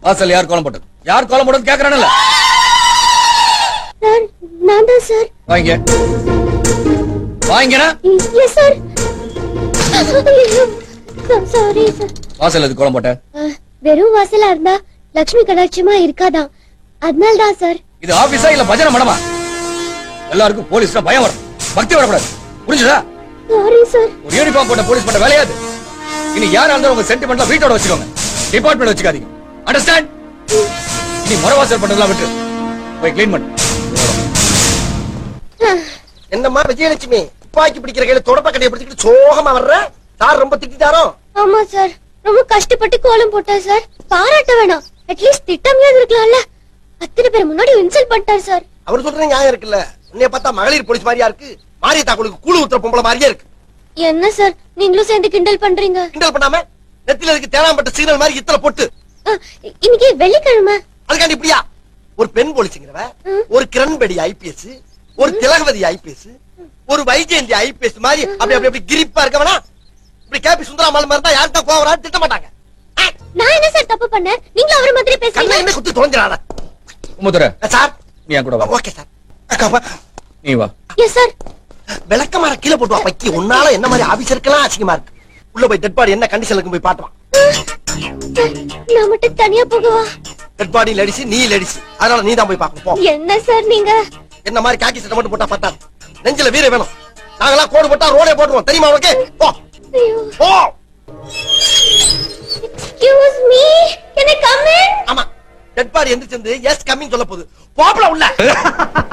வாசல் யார் கோலம் போட்டது யார் கோலம் போட்டது கேக்குறானல்ல சார் நான் தான் சார் வாங்க வாங்கினா எஸ் சார் சாரி சார் வாசல் எது கோலம் போட்ட வெறும் வாசலா இருந்தா லக்ஷ்மி கடாட்சியமா இருக்காதான் அதனால தான் சார் இது ஆபீஸா இல்ல பஜனை மடமா எல்லாருக்கும் போலீஸ்னா பயம் வரும் பக்தி வரக்கூடாது புரிஞ்சுதா சாரி சார் ஒரு யூனிஃபார்ம் போட்ட போலீஸ் பண்ண வேலையாது இனி யாரா இருந்தாலும் உங்க சென்டிமெண்ட்ல வீட்டோட வச்சுக்கோங்க டிபார்ட்மெண்ட் வச்சுக்காதீங்க அண்டர்ஸ்டாண்ட் இனி முறவாசல் பண்றதெல்லாம் விட்டு போய் க்ளீன் பண்ணு என்னம்மா விஜயலட்சுமி துப்பாக்கி பிடிக்கிற கையில தொடப்ப கடையை பிடிச்சிட்டு சோகமா வர்ற சார் ரொம்ப திட்டாரோ ஆமா சார் ரொம்ப கஷ்டப்பட்டு கோலம் போட்டார் சார் பாராட்ட வேணாம் அட்லீஸ்ட் திட்டமையாவது இருக்கலாம்ல அத்தனை பேர் முன்னாடி இன்சல்ட் பண்ணிட்டார் சார் அவர் சொல்ற நியாயம் இருக்குல்ல உன்னைய பார்த்தா மகளிர் போலீஸ் மாதிரியா இருக்கு மாரியத்தா குழுக்கு கூழு ஊத்துற பொம்பளை மாதிரியே இருக்கு என்ன சார் நீங்களும் சேர்ந்து கிண்டல் பண்றீங்க கிண்டல் பண்ணாம நெத்தில இருக்கு தேனாம்பட்ட சிக்னல் மாதிரி இத்தனை பொட்டு அஹ், இன்னைக்கு வெள்ளிக்கிழமை அதுக்காண்டி இப்படியா ஒரு பெண் போலீஸுங்கிறவ ம். ஒரு கிரண்பேடி ஐபிஎஸ் ஒரு திலகவதி ஐபிஎஸ் ஒரு வைஜெயந்தி ஐபிஎஸ் மாதிரி அப்படி அப்படி அப்படி கிரிப்பா இருக்கவனா இப்படி கேபி சுந்தராமல் மாதிரி தான் யார்கிட்ட கோவரா திட்ட மாட்டாங்க ஆ, நான் என்ன சார் தப்பு பண்ணேன் நீங்களும் அவரை மாதிரி கண்ணை பேசுறீங்க என்ன குத்து தொலைஞ்சிடாத உமுத்துற சார் நீ என் கூட வா ஓகே சார் அக்கா, வா. நீ வா எஸ் சார் விளக்கமாற கீழே போட்டு வா பக்கி உன்னால என்ன மாதிரி ஆபீசருக்கெல்லாம் அசிங்கமா இருக்கு உள்ள போய் டெட் பாடி என்ன கண்டிஷன்ல இருக்கு போய் பாட்டுவான் நான் மட்டும் தனியா போகவா டெட் பாடி லடிச்சு நீ லடிச்சு அதனால நீ தான் போய் பார்க்கணும் போ என்ன சார் நீங்க என்ன மாதிரி காக்கி சட்டை மட்டும் போட்டா பத்தாது நெஞ்சில வீர வேணும் நாங்கெல்லாம் கோடு போட்டா ரோடே போட்டுருவோம் தெரியுமா உனக்கு போ ஐயோ போ excuse me can I come in ஆமா டெட் பாடி எந்திரிச்சு எஸ் கம்மிங் சொல்ல போகுது போப்பல உள்ள